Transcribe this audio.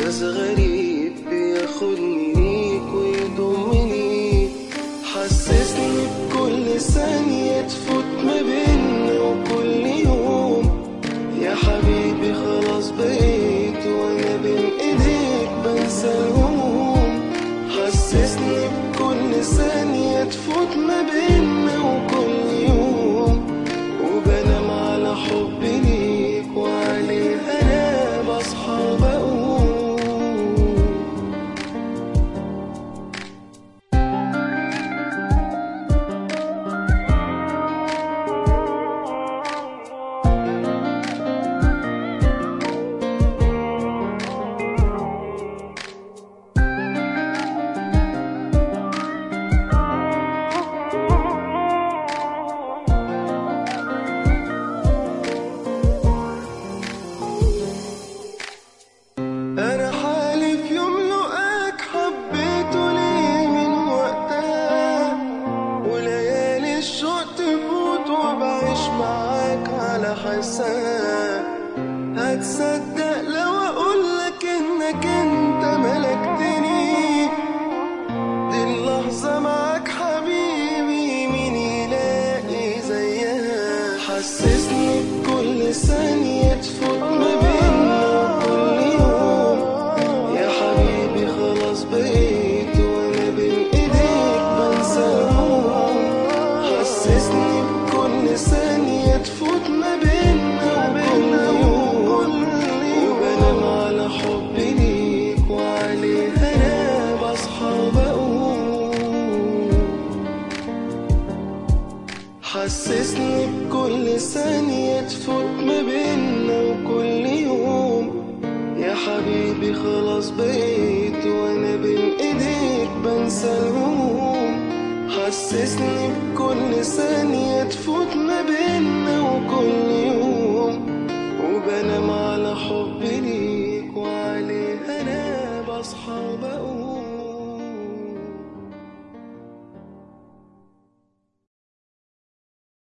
إحساس غريب بياخدني ليك ويضمني حسسني بكل ثانية تفوت ما بينا وكل يوم يا حبيبي خلاص بقيت وأنا بين إيديك بنسى الهموم حسسني بكل ثانية تفوت ما بينا وكل يوم وبنام على حبي ليك وعليه أنا بصحى بقوم انا حالف يوم لقاك حبيته ليه من وقتها وليالي الشوق تفوت وبعيش معاك على حساب هتصدق لو اقولك انك انت ملكتني دي اللحظة معاك حبيبي مين يلاقي زيها حسسني بكل ثانية تفوت ما بينا كل يوم يا حبيبي خلاص بقيت وانا بين ايديك بنسى الهموم حسسني بكل ثانية تفوت ما بينا كل يوم وبنام على حبي ليك وعليه انا بصحى بقوم حسسني بكل ثانية تفوت ما بينا وكل يوم يا حبيبي خلاص بقيت وانا بين ايديك بنسى الهموم حسسني بكل ثانية تفوت ما بينا وكل يوم وبنام على حبي